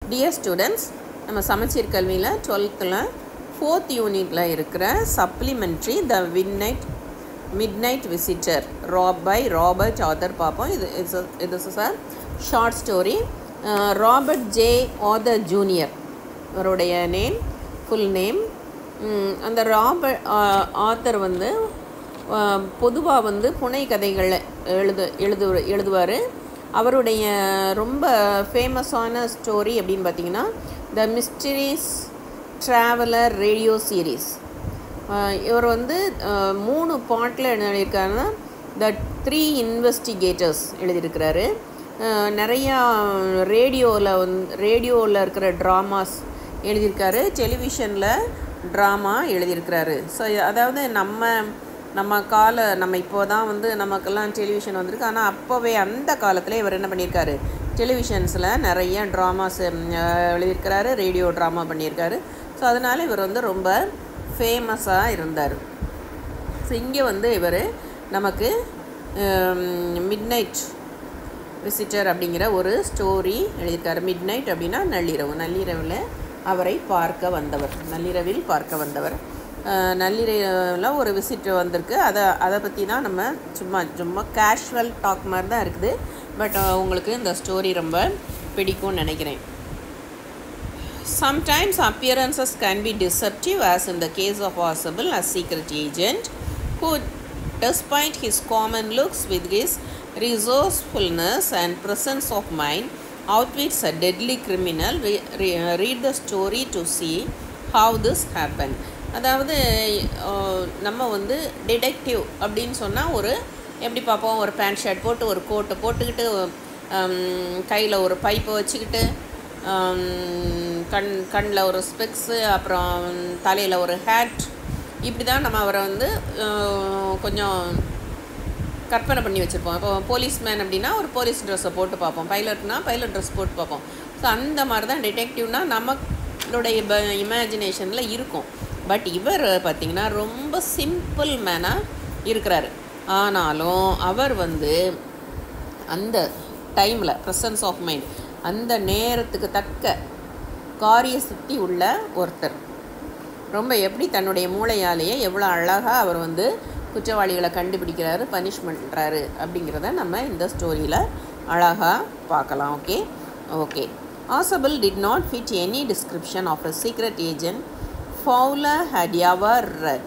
Dear students நம்ம சமச்சீர் கல்வியில் டுவெல்த்தில் ஃபோர்த் யூனிட்டில் இருக்கிற சப்ளிமெண்ட்ரி த விட் மிட் நைட் விசிட்டர் ராப் பை ராபர்ட் ஆதர் பார்ப்போம் இது இட்ஸ் இது sir short story Robert J Arthur junior அவருடைய நேம் ஃபுல் நேம் அந்த ராபர்ட் ஆத்தர் வந்து பொதுவாக வந்து புனை கதைகள் எழுது எழுது எழுதுவார் அவருடைய ரொம்ப ஃபேமஸான ஸ்டோரி அப்படின்னு பார்த்தீங்கன்னா the mysterious traveller radio series இவர் வந்து மூணு பாட்டில் என்ன எழுதியிருக்காருன்னா த த்ரீ இன்வெஸ்டிகேட்டர்ஸ் எழுதியிருக்கிறாரு நிறையா ரேடியோவில் வந்து ரேடியோவில் இருக்கிற ட்ராமாஸ் எழுதியிருக்காரு டெலிவிஷனில் ட்ராமா எழுதியிருக்கிறாரு ஸோ அதாவது நம்ம நம்ம கால நம்ம இப்போ தான் வந்து நமக்கெல்லாம் டெலிவிஷன் வந்திருக்கு ஆனால் அப்போவே அந்த காலத்தில் இவர் என்ன பண்ணியிருக்காரு டெலிவிஷன்ஸில் நிறைய ட்ராமாஸ் எழுதியிருக்கிறாரு ரேடியோ ட்ராமா பண்ணியிருக்காரு ஸோ அதனால் இவர் வந்து ரொம்ப ஃபேமஸாக இருந்தார் ஸோ இங்கே வந்து இவர் நமக்கு மிட் நைட் விசிட்டர் அப்படிங்கிற ஒரு ஸ்டோரி எழுதியிருக்காரு மிட் நைட் அப்படின்னா நள்ளிரவு நள்ளிரவில் அவரை பார்க்க வந்தவர் நள்ளிரவில் பார்க்க வந்தவர் நள்ளிரவில் ஒரு விசிட் வந்திருக்கு அதை அதை பற்றி தான் நம்ம சும்மா சும்மா கேஷுவல் டாக் மாதிரி தான் இருக்குது பட் உங்களுக்கு இந்த ஸ்டோரி ரொம்ப பிடிக்கும்னு நினைக்கிறேன் Sometimes appearances can be deceptive, as in the case of Osable, a secret agent who, despite his common looks, with his resourcefulness and presence of mind, outwits a deadly criminal. We re- read the story to see how this happened. அதாவது நம்ம வந்து detective அப்படின்னு சொன்னால் ஒரு எப்படி பார்ப்போம் ஒரு pant shirt போட்டு ஒரு கோட்டை போட்டுக்கிட்டு கையில் ஒரு பைப்பை வச்சுக்கிட்டு கண் கண்ணில் ஒரு ஸ்பெக்ஸு அப்புறம் தலையில் ஒரு ஹேட் இப்படி தான் நம்ம அவரை வந்து கொஞ்சம் கற்பனை பண்ணி வச்சுருப்போம் இப்போ போலீஸ்மேன் அப்படின்னா ஒரு போலீஸ் ட்ரெஸ்ஸை போட்டு பார்ப்போம் பைலட்னா பைலட் ட்ரெஸ் போட்டு பார்ப்போம் ஸோ அந்த மாதிரி தான் டிடெக்டிவ்னா நம்மளுடைய இமேஜினேஷனில் இருக்கும் பட் இவர் பார்த்திங்கன்னா ரொம்ப சிம்பிள் மேனாக இருக்கிறாரு ஆனாலும் அவர் வந்து அந்த டைமில் ப்ரெசன்ஸ் ஆஃப் மைண்ட் அந்த நேரத்துக்கு தக்க காரிய சுத்தி உள்ள ஒருத்தர் ரொம்ப எப்படி தன்னுடைய மூளையாலேயே எவ்வளோ அழகாக அவர் வந்து குற்றவாளிகளை கண்டுபிடிக்கிறாரு பனிஷ் பண்ணுறாரு அப்படிங்கிறத நம்ம இந்த ஸ்டோரியில் அழகாக பார்க்கலாம் okay okay Ausable did not fit any description of a secret agent Fowler had ever read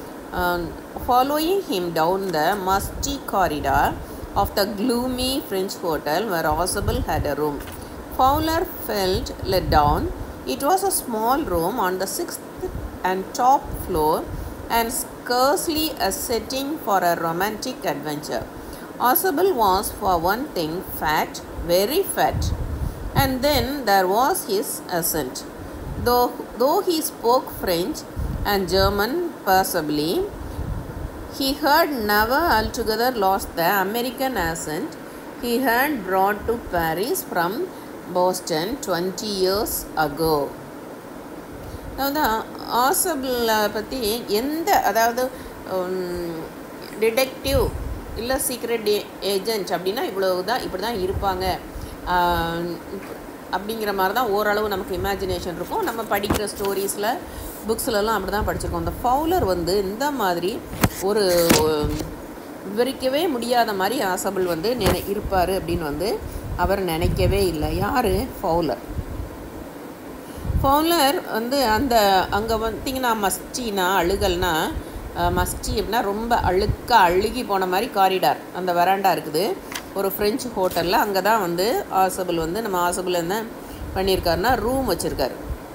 following him down the musty corridor of the gloomy French hotel where Osable had a room. Fowler felt let down. It was a small room on the sixth and top floor and scarcely a setting for a romantic adventure. Osable was, for one thing, fat, very fat. And then there was his accent. Though, though he spoke French and German passably, he had never altogether lost the American accent he had brought to Paris from Boston 20 years ago. அதாவது ஆசபிளை பற்றி எந்த அதாவது detective இல்லை secret agent அப்படின்னா இவ்வளவு தான் இப்படி தான் இருப்பாங்க அப்படிங்கிற மாதிரி தான் ஓரளவு நமக்கு இமேஜினேஷன் இருக்கும் நம்ம படிக்கிற ஸ்டோரிஸில் புக்ஸ்லலாம் அப்படி தான் படிச்சிருக்கோம் அந்த ஃபவுலர் வந்து இந்த மாதிரி ஒரு விவரிக்கவே முடியாத மாதிரி ஆசபிள் வந்து நினை இருப்பார் அப்படின்னு வந்து அவர் நினைக்கவே இல்லை யார் ஃபவுலர் ஃபவுலர் வந்து அந்த அங்கே வந்தீங்கன்னா மஸ்டினா அழுகல்னா மஸ்டி அப்படின்னா ரொம்ப அழுக்க அழுகி போன மாதிரி காரிடார் அந்த வராண்டா இருக்குது ஒரு ஃப்ரெஞ்சு ஹோட்டலில் அங்கே தான் வந்து ஆசபிள் வந்து நம்ம ஆசபிள் என்ன பண்ணியிருக்காருன்னா ரூம் வச்சுருக்காரு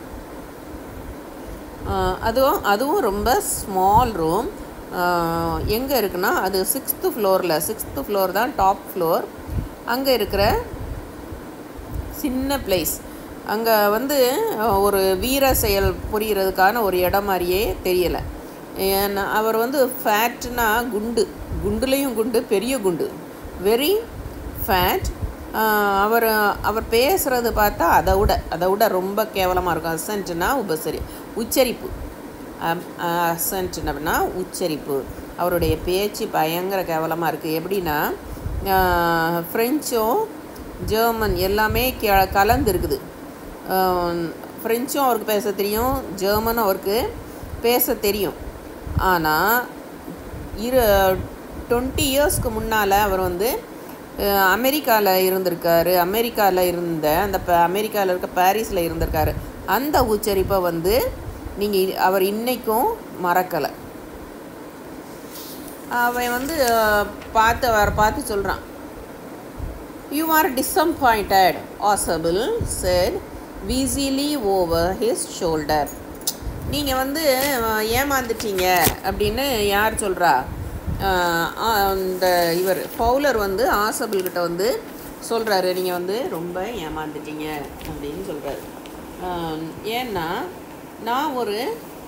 அதுவும் அதுவும் ரொம்ப ஸ்மால் ரூம் எங்கே இருக்குன்னா அது சிக்ஸ்த்து ஃப்ளோரில் சிக்ஸ்த்து ஃப்ளோர் தான் டாப் ஃப்ளோர் அங்கே இருக்கிற சின்ன பிளேஸ் அங்கே வந்து ஒரு வீர செயல் புரிகிறதுக்கான ஒரு இடம் மாதிரியே தெரியலை ஏன்னா அவர் வந்து ஃபேட்னா குண்டு குண்டுலேயும் குண்டு பெரிய குண்டு வெரி ஃபேட் அவர் அவர் பேசுகிறது பார்த்தா அதை விட அதை விட ரொம்ப கேவலமாக இருக்கும் அசன்ட்னா உபசரி உச்சரிப்பு அசன்ட்னா உச்சரிப்பு அவருடைய பேச்சு பயங்கர கேவலமாக இருக்குது எப்படின்னா ஃப்ரெஞ்சும் ஜெர்மன் எல்லாமே கே கலந்து இருக்குது ஃப்ரெஞ்சும் அவருக்கு பேச தெரியும் ஜெர்மனும் அவருக்கு பேச தெரியும் ஆனால் இரு டுவெண்ட்டி இயர்ஸ்க்கு முன்னால் அவர் வந்து அமெரிக்காவில் இருந்திருக்காரு அமெரிக்காவில் இருந்த அந்த ப அமெரிக்காவில் இருக்க பாரிஸில் இருந்திருக்காரு அந்த உச்சரிப்பை வந்து நீங்கள் அவர் இன்னைக்கும் மறக்கலை அவன் வந்து அஹ், பார்த்து அவரை பார்த்து சொல்கிறான் you are disappointed Ausable said wheezily over his shoulder நீங்கள் வந்து அஹ், ஏமாந்துட்டீங்க அப்படின்னு யார் சொல்கிறா அந்த இவர் பவுலர் வந்து ஆசபிள் கிட்ட வந்து சொல்கிறாரு நீங்கள் வந்து ரொம்ப ஏமாந்துட்டீங்க அப்படின்னு சொல்கிறாரு ஏன்னா நான் ஒரு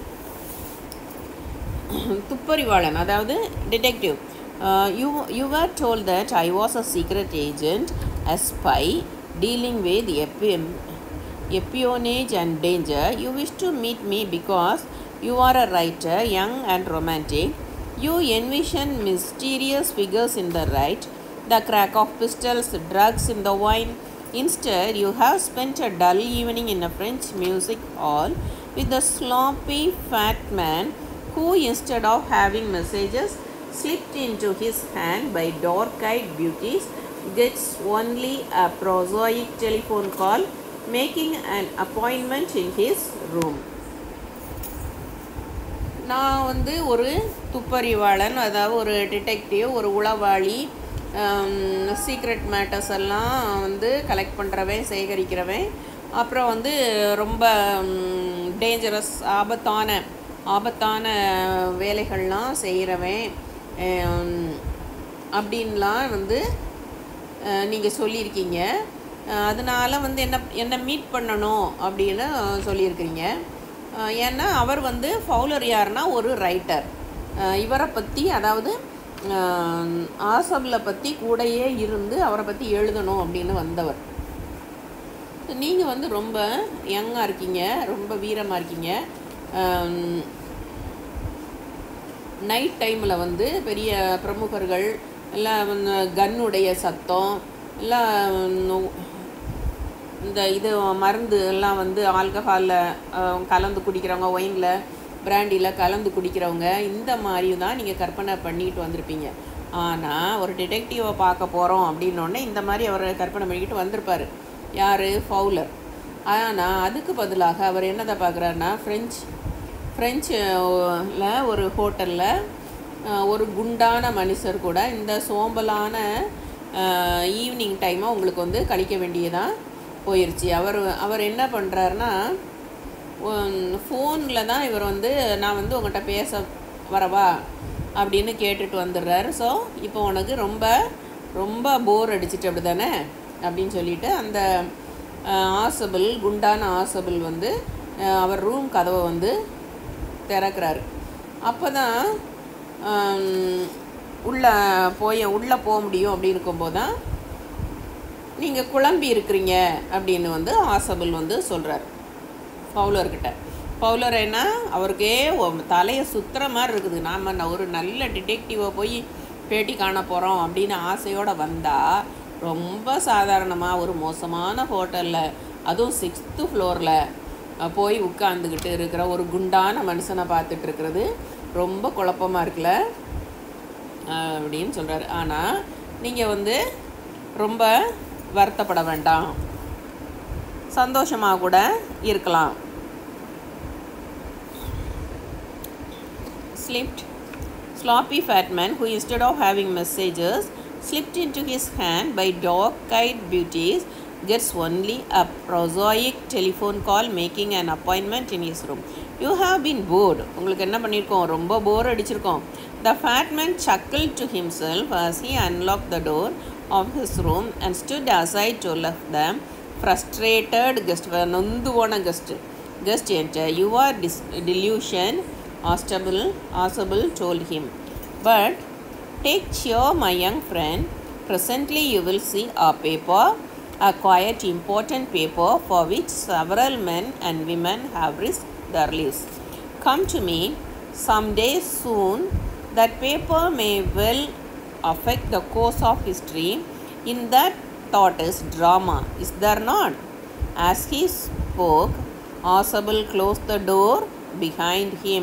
துப்பறிவாளன் அதாவது detective you you are told that I was a secret agent a spy dealing with எப்பிஎம் espionage and danger, you wish to meet me because you are a writer, young and romantic. You envision mysterious figures in the right, the crack of pistols, drugs in the wine. Instead, you have spent a dull evening in a French music hall with a sloppy fat man who, instead of having messages slipped into his hand by dark eyed beauties, gets only a prosaic telephone call making an appointment in his room. நான் வந்து ஒரு துப்பறிவாளன் அதாவது ஒரு detective ஒரு உளவாளி secret matters எல்லாம் வந்து collect பண்ணுறவன் சேகரிக்கிறவன் அப்புறம் வந்து ரொம்ப டேஞ்சரஸ் ஆபத்தான ஆபத்தான வேலைகள்லாம் செய்கிறவன் அப்படின்லாம் வந்து நீங்கள் சொல்லியிருக்கீங்க அதனால வந்து என்ன என்ன மீட் பண்ணணும் அப்படின்னு சொல்லியிருக்கிறீங்க அஹ் ஏன்னா அவர் வந்து ஃபவுலர் யாருன்னா ஒரு ரைட்டர் இவரை பற்றி அதாவது ஆசபில் பற்றி கூடயே இருந்து அவரை பற்றி எழுதணும் அப்படின்னு வந்தவர் நீங்கள் வந்து ரொம்ப யங்காக இருக்கீங்க ரொம்ப வீரமாக இருக்கீங்க நைட் டைமில் வந்து பெரிய பிரமுகர்கள் எல்லாம் கன்னுடைய சத்தம் எல்லாம் இந்த இது மருந்து எல்லாம் வந்து ஆல்கஹாலில் கலந்து குடிக்கிறவங்க ஒயினில் பிராண்டியில் கலந்து குடிக்கிறவங்க இந்த மாதிரி தான் நீங்கள் கற்பனை பண்ணிட்டு வந்திருப்பீங்க ஆனால் ஒரு டிடெக்டிவை பார்க்க போகிறோம் அப்படின்னோடனே இந்த மாதிரி அவர் கற்பனை பண்ணிக்கிட்டு வந்திருப்பார் யார் ஃபவுலர் ஆனால் அதுக்கு பதிலாக அவர் என்னதை பார்க்குறாருன்னா ஃப்ரெஞ்ச் ஃப்ரெஞ்சில் ஒரு ஹோட்டலில் ஒரு குண்டான மனுஷர் கூட இந்த சோம்பலான ஈவினிங் டைமை உங்களுக்கு வந்து கழிக்க வேண்டியதாக போயிடுச்சு அவர் அவர் என்ன பண்ணுறாருன்னா ஃபோனில் தான் இவர் வந்து நான் வந்து உங்கள்கிட்ட பேச வரவா அப்படின்னு கேட்டுட்டு வந்துடுறாரு ஸோ இப்போ உனக்கு ரொம்ப ரொம்ப போர் அடிச்சிட்டு அப்படி தானே அப்படின்னு சொல்லிட்டு அந்த ஆசபிள் குண்டான ஆசபிள் வந்து அவர் ரூம் கதவை வந்து திறக்கிறாரு அப்போ தான் உள்ளே போய் உள்ளே போக முடியும் அப்படின்னு இருக்கும்போது தான் நீங்கள் குழம்பி இருக்கிறீங்க அப்படின்னு வந்து ஆசபிள் வந்து சொல்கிறார் பவுலர்கிட்ட பவுலர் என்ன அவருக்கே தலையை சுற்றுற மாதிரி இருக்குது நாம் ஒரு நல்ல டிடெக்டிவை போய் பேட்டி காண போகிறோம் அப்படின்னு ஆசையோடு வந்தால் ரொம்ப சாதாரணமாக ஒரு மோசமான ஹோட்டலில் அதுவும் சிக்ஸ்த்து ஃப்ளோரில் போய் உட்காந்துக்கிட்டு இருக்கிற ஒரு குண்டான மனுஷனை பார்த்துட்டு இருக்கிறது ரொம்ப குழப்பமாக இருக்குல்ல அப்படின்னு சொல்கிறாரு ஆனால் நீங்கள் வந்து ரொம்ப வருத்தப்பட வேண்டாம் சந்தோஷமாக கூட இருக்கலாம் slipped sloppy fat man who instead of having messages slipped into his hand by dark-eyed beauties gets only a prosaic telephone call making an appointment in his room you have been bored உங்களுக்கு என்ன பண்ணியிருக்கோம் ரொம்ப போர் அடிச்சிருக்கோம் the fat man chuckled to himself as he unlocked the door of his room and stood aside to let them frustrated guest நொந்து போன guest guest enter you are dis- delusion Ostable, Osable told him. But take cheer, my young friend. Presently you will see a paper, a quite important paper for which several men and women have risked their lives. Come to me some day soon. That paper may well affect the course of history. In that thought is drama, is there not? As he spoke, Asabel closed the door behind him.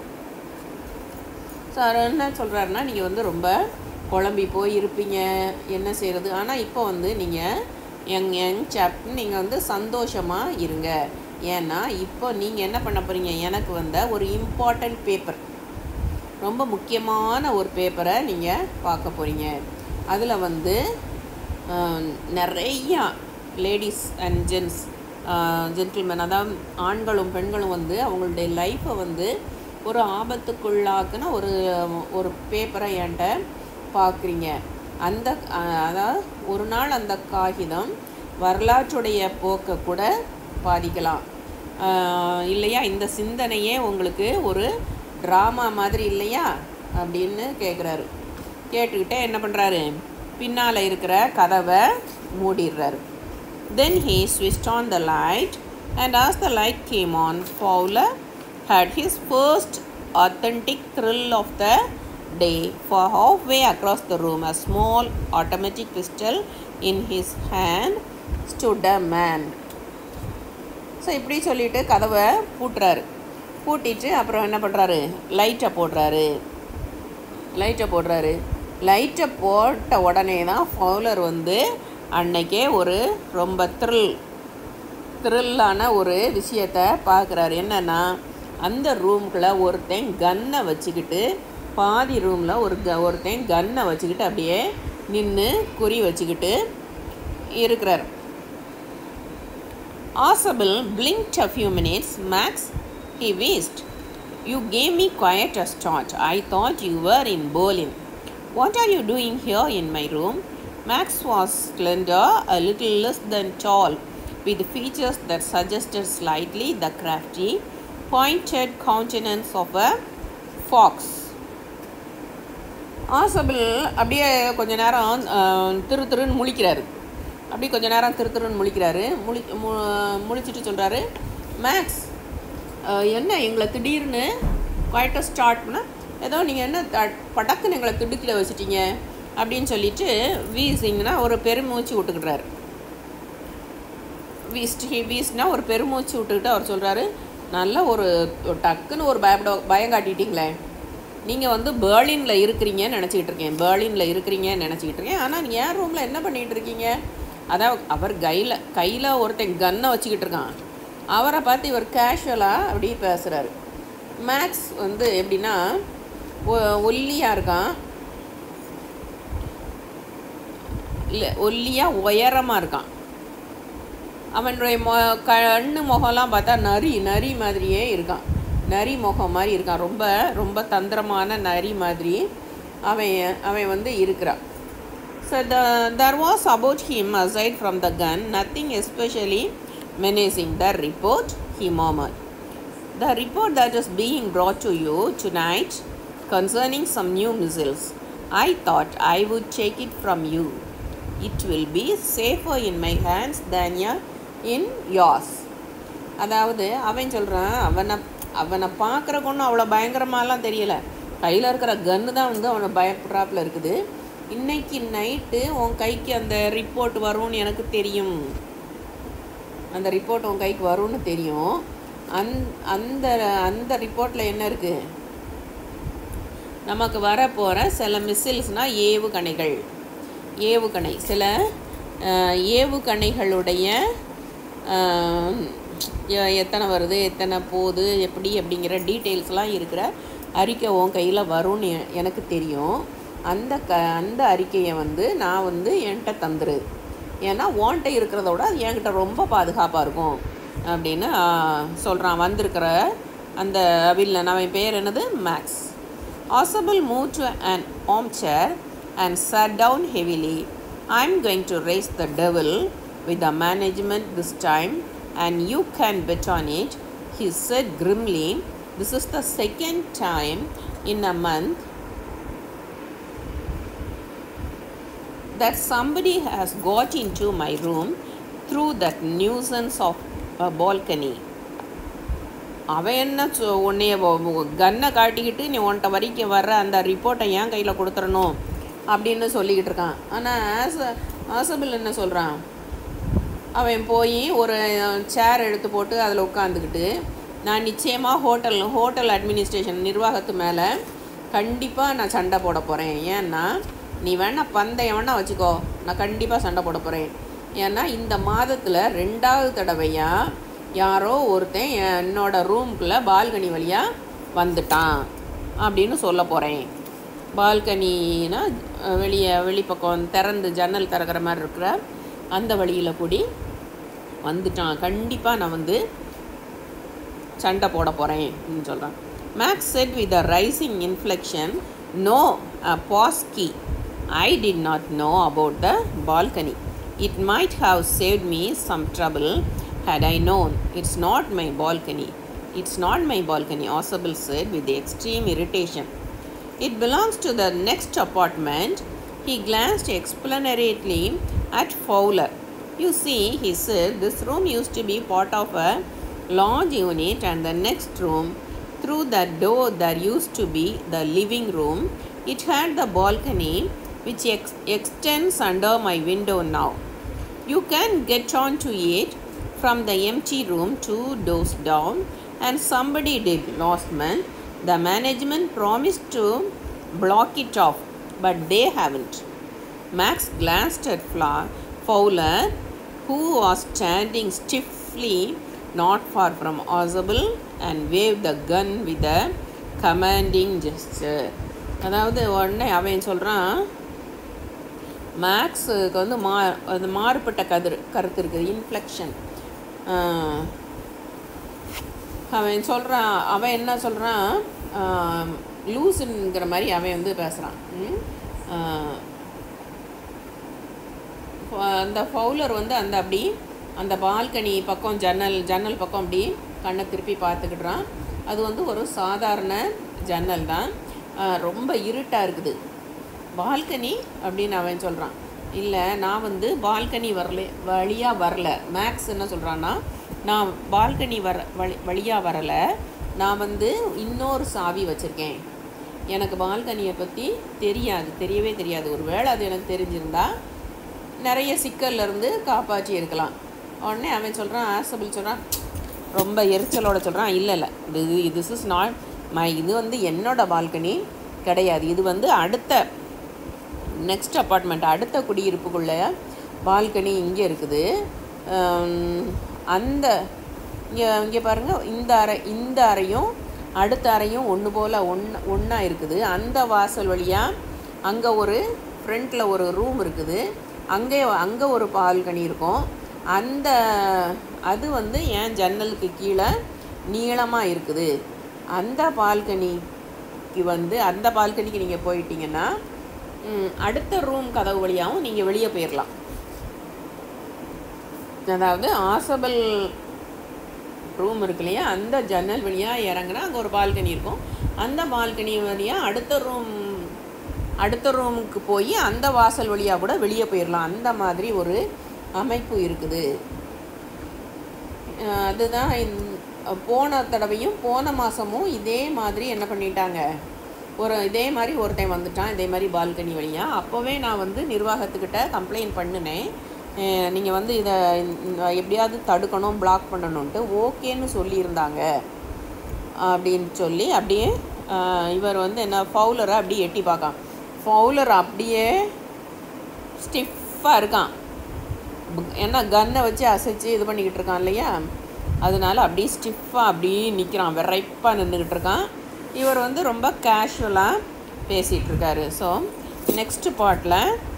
So அவர் என்ன சொல்கிறாருன்னா நீங்கள் வந்து ரொம்ப குழம்பி போய் இருப்பீங்க என்ன செய்கிறது ஆனால் இப்போ வந்து நீங்கள் யங் யங் சாப் நீங்கள் வந்து சந்தோஷமாக இருங்க ஏன்னா இப்போ நீங்கள் என்ன பண்ண போகிறீங்க எனக்கு வந்த ஒரு இம்பார்ட்டண்ட் பேப்பர் ரொம்ப முக்கியமான ஒரு பேப்பரை நீங்கள் பார்க்க போகிறீங்க அதில் வந்து ஆஹ், நிறையா லேடிஸ் அண்ட் ஜென்ஸ் ஜென்டில்மேன் அதாவது ஆண்களும் பெண்களும் வந்து அவங்களுடைய லைஃப்பை வந்து ஒரு ஆபத்துக்குள்ளாக்குன ஒரு ஒரு பேப்பரை என்கிட்ட பார்க்குறீங்க அந்த ஆஹ், அதாவது ஒரு நாள் அந்த காகிதம் வரலாற்றுடைய போக்கை கூட பாதிக்கலாம் ஆஹ், இல்லையா இந்த சிந்தனையே உங்களுக்கு ஒரு ட்ராமா மாதிரி இல்லையா அப்படின்னு கேட்குறாரு கேட்டுக்கிட்டே என்ன பண்ணுறாரு பின்னால் இருக்கிற கதவை மூடிடுறாரு Then he switched on the light, and as the light came on, Fowler had his first authentic thrill of the day. For halfway across the room, a small automatic pistol in his hand, stood a man. So இப்படி சொல்லிட்டு கதவை பூட்டுறாரு பூட்டிட்டு அப்புறம் என்ன பண்ணுறாரு லைட்டை போடுறாரு லைட்டை போடுறாரு லைட்டை போட்ட உடனே தான் ஃபவுலர் வந்து அன்னைக்கே ஒரு ரொம்ப த்ரில் த்ரில்லான ஒரு விஷயத்தை பார்க்குறாரு என்னன்னா அந்த ரூம்குள்ளே ஒருத்தன் கன்னை வச்சுக்கிட்டு பாதி ரூமில் ஒரு க ஒருத்தன் கன்னை வச்சுக்கிட்டு அப்படியே நின்று குறி வச்சுக்கிட்டு இருக்கிறார் Ausable blinked a few minutes. Max, he wheezed. You gave me quite a start. I thought you were in Berlin. What are you doing here in my room? Max was slender, a little less than tall, with features that suggested slightly the crafty, pointed countenance of a fox. ஆசபிள் அப்படியே கொஞ்ச நேரம் அஹ், திரு திருன்னு முழிக்கிறாரு அப்படியே கொஞ்ச நேரம் திரு திருன்னு முழிக்கிறாரு முழி மு முழிச்சிட்டு சொல்கிறாரு மேக்ஸ் அஹ், என்ன எங்களை திடீர்னு குவாய்ட்டாக ஸ்டார்ட் பண்ண ஏதோ நீங்கள் என்ன த- படக்குன்னு எங்களை திடுக்கில் வச்சிட்டீங்க அப்படின்னு சொல்லிட்டு வீசிங்கன்னா ஒரு பெருமூச்சு விட்டுக்கிட்டாரு வீஸ்ட் ஹி வீஸ்ட்னா ஒரு பெருமூச்சு விட்டுக்கிட்டு அவர் சொல்கிறாரு நல்ல ஒரு ஒரு டக்குன்னு ஒரு பயப்பட பயம் காட்டிட்டீங்களே நீங்கள் வந்து பேர்லினில் இருக்கிறீங்கன்னு நினச்சிக்கிட்டு இருக்கேன் பேர்லினில் இருக்கிறீங்கன்னு நினச்சிக்கிட்டு இருக்கேன் ஆனால் நீங்கள் என் ரூமில் என்ன பண்ணிகிட்டு இருக்கீங்க அதான் அவர் கையில் கையில் ஒருத்தன் கன்னை வச்சுக்கிட்டு இருக்கான் அவரை பார்த்து இவர் கேஷுவலாக அப்படி பேசுகிறாரு மேக்ஸ் வந்து எப்படின்னா ஒ- ஒல்லியாக இருக்கான் இல்லை ஒல்லியாக உயரமாக இருக்கான் அவனுடைய மொ கண்ணு முகம்லாம் பார்த்தா நரி நரி மாதிரியே இருக்கான் நரி முகம் மாதிரி இருக்கான் ரொம்ப ரொம்ப தந்திரமான நரி மாதிரி அவன் அவன் வந்து இருக்கிறான் so the there was about him aside from the gun nothing especially menacing the report he murmured the report that is being brought to you tonight concerning some new missiles i thought i would take it from you it will be safer in my hands than ya- in yours அதாவது அவன் சொல்கிறான் அவனை அவனை பார்க்குறக்கு ஒன்றும் அவ்வளோ பயங்கரமாலாம் தெரியல கையில் இருக்கிற கன்று தான் வந்து அவனை பயப்படுறாப்புல இருக்குது இன்னைக்கு நைட்டு உன் கைக்கு அந்த ரிப்போர்ட் வரும்னு எனக்கு தெரியும் அந்த ரிப்போர்ட் உன் கைக்கு வரும்னு தெரியும் அந் அந்த அந்த ரிப்போர்ட்டில் என்ன இருக்குது நமக்கு வரப்போகிற சில மிசில்ஸ்னால் ஏவுகணைகள் ஏவுகணை சில அஹ், ஏவுகணைகளுடைய அஹ், எ- எத்தனை வருது எத்தனை போகுது எப்படி அப்படிங்கிற டீட்டெயில்ஸ்லாம் இருக்கிற அறிக்கை உன் கையில் வரும்னு எ- எனக்கு தெரியும் அந்த க அந்த அறிக்கையை வந்து நான் வந்து என்கிட்ட தந்துரு ஏன்னா உன்கிட்ட இருக்கிறத விட அது என்கிட்ட ரொம்ப பாதுகாப்பாக இருக்கும் அப்படின்னு சொல்கிறான் வந்திருக்கிற அந்த வில்லன் அவன் பேர் என்னது Max Osable moved to an armchair and sat down heavily. I'm going to raise the devil with the management this time, and you can bet on it, he said grimly. This is the second time in a month that somebody has got into my room through that nuisance of a balcony. அவன் என்ன சொ- உன்னைய கன்னை காட்டிக்கிட்டு நீ உன்கிட்ட வரைக்கும் வர்ற அந்த ரிப்போர்ட்டை ஏன் கையில் கொடுத்துடணும் அப்படின்னு சொல்லிக்கிட்டு இருக்கான் ஆனால் ஆச ஆசபிள் என்ன சொல்கிறான் அவன் போய் ஒரு சேர் எடுத்து போட்டு அதில் உட்காந்துக்கிட்டு நான் நிச்சயமாக ஹோட்டல் ஹோட்டல் அட்மினிஸ்ட்ரேஷன் நிர்வாகத்து மேலே கண்டிப்பாக நான் சண்டை போட போகிறேன் ஏன்னா நீ வேணா பந்தயம் வேணா வச்சுக்கோ நான் கண்டிப்பாக சண்டை போட போகிறேன் ஏன்னா இந்த மாதத்தில் ரெண்டாவது தடவையாக யாரோ ஒருத்தன் என்னோட ரூம்குள்ளே பால்கனி வழியாக வந்துட்டான் அப்படின்னு சொல்ல போகிறேன் பால்கனினா வெளியே வெளிப்பக்கம் திறந்து ஜன்னல் திறக்கிற மாதிரி இருக்கிற அந்த வழியில் கூடி வந்துட்டான் கண்டிப்பாக நான் வந்து சண்டை போட போகிறேன் அப்படின்னு சொல்கிறான் Max said with a rising inflection no a பாஸ்கி I did not know about the balcony it might have saved me some trouble had I known it's not my balcony. It's not my balcony, Osable said with extreme irritation. It belongs to the next apartment. He glanced explanatorily at Fowler. You see, he said, this room used to be part of a large unit, and the next room, through that door, there used to be the living room. It had the balcony, which ex- extends under my window now. You can get onto it from the empty room two doors down, and somebody did last month. The management promised to block it off, but they haven't. Max glanced at Fla- Fowler, who was standing stiffly not far from Osable and waved the gun with a commanding gesture. அதாவது உடனே அவன் சொல்கிறான் மேக்ஸுக்கு வந்து மா அது மாறுபட்ட கதிர் கருத்து இருக்குது இன்ஃப்ளெக்ஷன் அவன் சொல்கிறான் அவன் என்ன சொல்கிறான் லூஸுங்கிற மாதிரி அவன் வந்து பேசுகிறான் அந்த ஃபவுலர் வந்து அந்த அப்படி அந்த பால்கனி பக்கம் ஜன்னல் ஜன்னல் பக்கம் அப்படி கண்ணை திருப்பி பார்த்துக்கிட்றான் அது வந்து ஒரு சாதாரண ஜன்னல் தான் ரொம்ப இருட்டாக இருக்குது பால்கனி அப்படின்னு அவன் சொல்கிறான் இல்லை நான் வந்து பால்கனி வரல வழியாக வரல மேக்ஸ் என்ன சொல்கிறான்னா நான் பால்கனி வர வழி வழியாக வரலை நான் வந்து இன்னொரு சாவி வச்சுருக்கேன் எனக்கு பால்கனியை பற்றி தெரியாது தெரியவே தெரியாது ஒரு வேளை அது எனக்கு தெரிஞ்சிருந்தா நிறைய சிக்கல்லேருந்து காப்பாற்றி இருக்கலாம் உடனே அவன் சொல்கிறான் ஆசபிள் சொல்கிறான் ரொம்ப எரிச்சலோட சொல்கிறான் இல்லை இல்லை இது திஸ் இஸ் நாட் மை இது வந்து என்னோட பால்கனி கிடையாது இது வந்து அடுத்த நெக்ஸ்ட் அப்பார்ட்மெண்ட் அடுத்த குடியிருப்புக்குள்ள பால்கனி இங்கே இருக்குது அந்த இங்கே இங்கே பாருங்கள் இந்த அறை இந்த அறையும் அடுத்த அறையும் ஒன்று போல் ஒன்று ஒன்றா இருக்குது அந்த வாசல் வழியாக அங்கே ஒரு ஃப்ரண்ட்டில் ஒரு ரூம் இருக்குது அங்கே அங்கே ஒரு பால்கனி இருக்கும் அந்த அது வந்து என் ஜன்னலுக்கு கீழே நீளமாக இருக்குது அந்த பால்கனிக்கு வந்து அந்த பால்கனிக்கு நீங்கள் போயிட்டீங்கன்னா அடுத்த ரூம் கதவு வழியாகவும் நீங்கள் வெளியே போயிடலாம் அதாவது ஆசபல் ரூம் இருக்கு இல்லையா அந்த ஜன்னல் வழியாக இறங்குனா அங்கே ஒரு பால்கனி இருக்கும் அந்த பால்கனி வழியாக அடுத்த ரூம் அடுத்த ரூமுக்கு போய் அந்த வாசல் வழியாக கூட வெளியே போயிடலாம் அந்த மாதிரி ஒரு அமைப்பு இருக்குது அதுதான் போன தடவையும் போன மாதமும் இதே மாதிரி என்ன பண்ணிட்டாங்க ஒரு இதே மாதிரி ஒருத்தன் வந்துட்டான் இதே மாதிரி பால்கனி வழியாக அப்போவே நான் வந்து நிர்வாகத்துக்கிட்ட கம்ப்ளைண்ட் பண்ணினேன் நீங்கள் வந்து இதை எப்படியாவது தடுக்கணும் பிளாக் பண்ணணுன்ட்டு ஓகேன்னு சொல்லியிருந்தாங்க அப்படின்னு சொல்லி அப்படியே இவர் வந்து என்ன ஃபவுலரை அப்படியே எட்டி பார்க்கான் ஃபவுலர் அப்படியே ஸ்டிஃபாக இருக்கான் ஏன்னா கன்னை வச்சு அசைச்சு இது பண்ணிக்கிட்டு இருக்கான் இல்லையா அதனால அப்படியே ஸ்டிஃபாக அப்படியே நிற்கிறான் விரைப்பாக நின்றுக்கிட்டு இருக்கான் இவர் வந்து ரொம்ப கேஷுவலாக பேசிகிட்டு இருக்காரு ஸோ நெக்ஸ்ட் பார்ட்டில்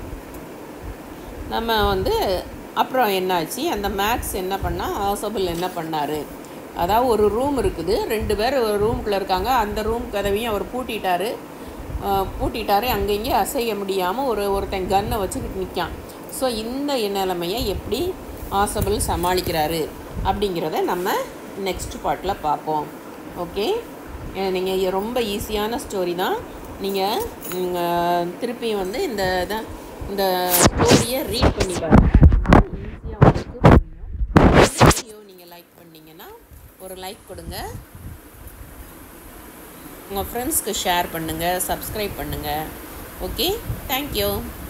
நம்ம வந்து அப்புறம் என்னாச்சு அந்த மேக்ஸ் என்ன பண்ணால் ஆசபிள் என்ன பண்ணார் அதாவது ஒரு ரூம் இருக்குது ரெண்டு பேர் ஒரு ரூம்குள்ளே இருக்காங்க அந்த ரூம் கதவையும் அவர் பூட்டிட்டாரு பூட்டிட்டாரு அங்கே இங்கே அசைய முடியாமல் ஒரு ஒருத்தன் கன்னை வச்சுக்கிட்டு நிற்கான் ஸோ இந்த நிலைமையை எப்படி ஆசபிள் சமாளிக்கிறாரு அப்படிங்கிறத நம்ம நெக்ஸ்ட் பார்ட்டில் பார்ப்போம் ஓகே நீங்கள் ரொம்ப ஈஸியான ஸ்டோரி தான் நீங்கள் திருப்பி வந்து இந்த இதை இந்த ஸ்டோரியை ரீட் பண்ணி பாருங்கள் ஈஸியாக உங்களுக்கு புரியும் வீடியோ நீங்கள் லைக் பண்ணிங்கன்னா ஒரு லைக் கொடுங்க உங்கள் ஃப்ரெண்ட்ஸ்க்கு ஷேர் பண்ணுங்கள் சப்ஸ்கிரைப் பண்ணுங்கள் ஓகே தேங்க்யூ